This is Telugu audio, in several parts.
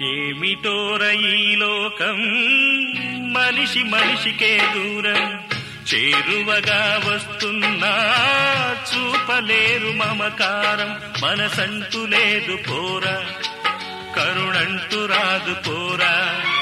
ఏమిటోర ఈ లోకం మనిషి మనిషికే దూరం చేరువగా వస్తున్నా చూపలేరు మమకారం మనసంటూ లేదు పోరా కరుణంటూ రాదు పోరా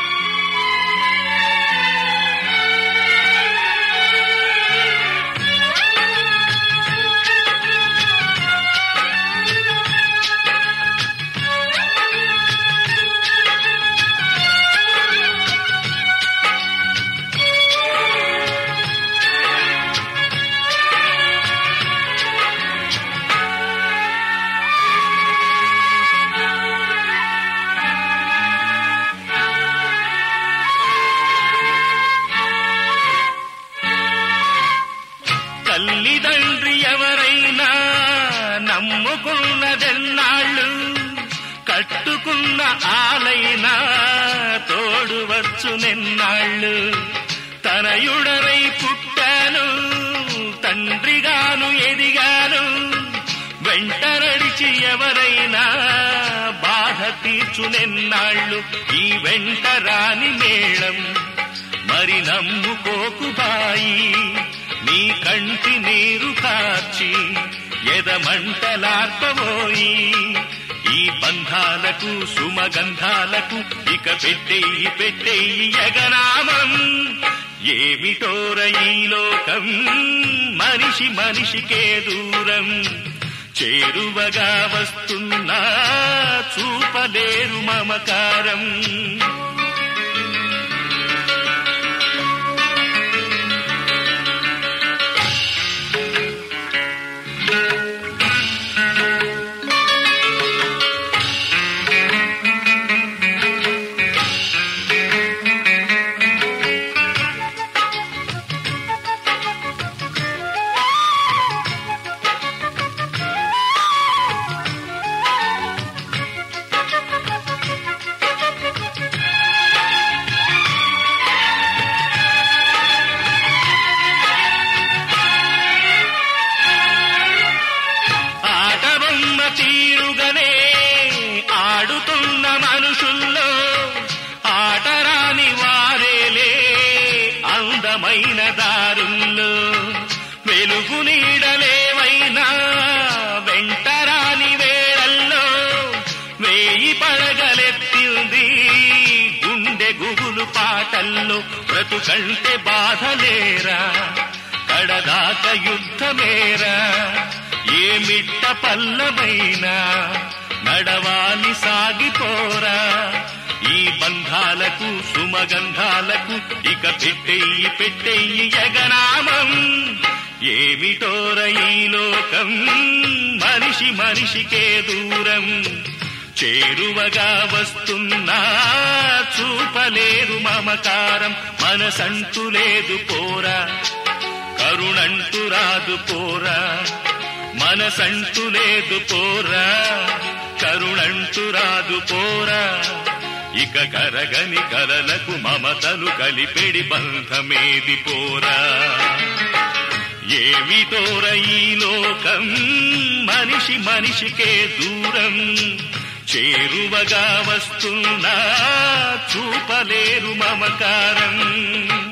తల్లిదండ్రి ఎవరైనా నమ్ముకున్నదెన్నాళ్ళు కట్టుకున్న ఆలైనా తోడు వచ్చు నిన్నాళ్ళు తనయుడనై పుట్టాను తండ్రిగాను ఎదిగాను వెంట నడిచి ఎవరైనా బాధ తీర్చునెన్నాళ్ళు ఈ వెంట రాని మేళం మరి నమ్ముకోకు బాయి నీ కంటి నీరు కార్చి ఎదమంటలార్పబోయి ఈ బంధాలకు సుమగంధాలకు ఇక పెట్టేయి పెట్టేయి యగనామం ఏమిటోర ఈ లోకం మనిషి మనిషికే దూరం చేరువగా వస్తున్నా చూపలేరు మమకారం ఆటబొమ్మ తీరుగనే ఆడుతున్న మనుషుల్లో ఆటరాని వారేలే అందమైన దారుల్లో వెలుగు నీడలేవైనా వెంటరాని వేళల్లో వేయి పడగలెత్తింది గుండె గుబులు పాటల్లో బ్రతుకంటే బాధలేరా కడదాక యుద్ధమేరా ఏమిట్ట పల్లమైనా నడవాలి సాగిపోరా ఈ బంధాలకు సుమగంధాలకు ఇక పెట్టెయ్యి పెట్టెయ్యి యగనామం ఏమిటోర ఈ లోకం మనిషి మనిషికే దూరం చేరువగా వస్తున్నా చూపలేరు మమకారం మనసంటూ లేదు పోరా కరుణంటూ రాదు పోరా మనసంటూ లేదు పోరా కరుణంటూ రాదు పోరా ఇక కరగని కలలకు మమతలు కలిపెడి బంధమేది పోరా ఏమిటోర ఈ లోకం మనిషి మనిషికే దూరం చేరువగా వస్తున్నా చూపలేరు మమకారం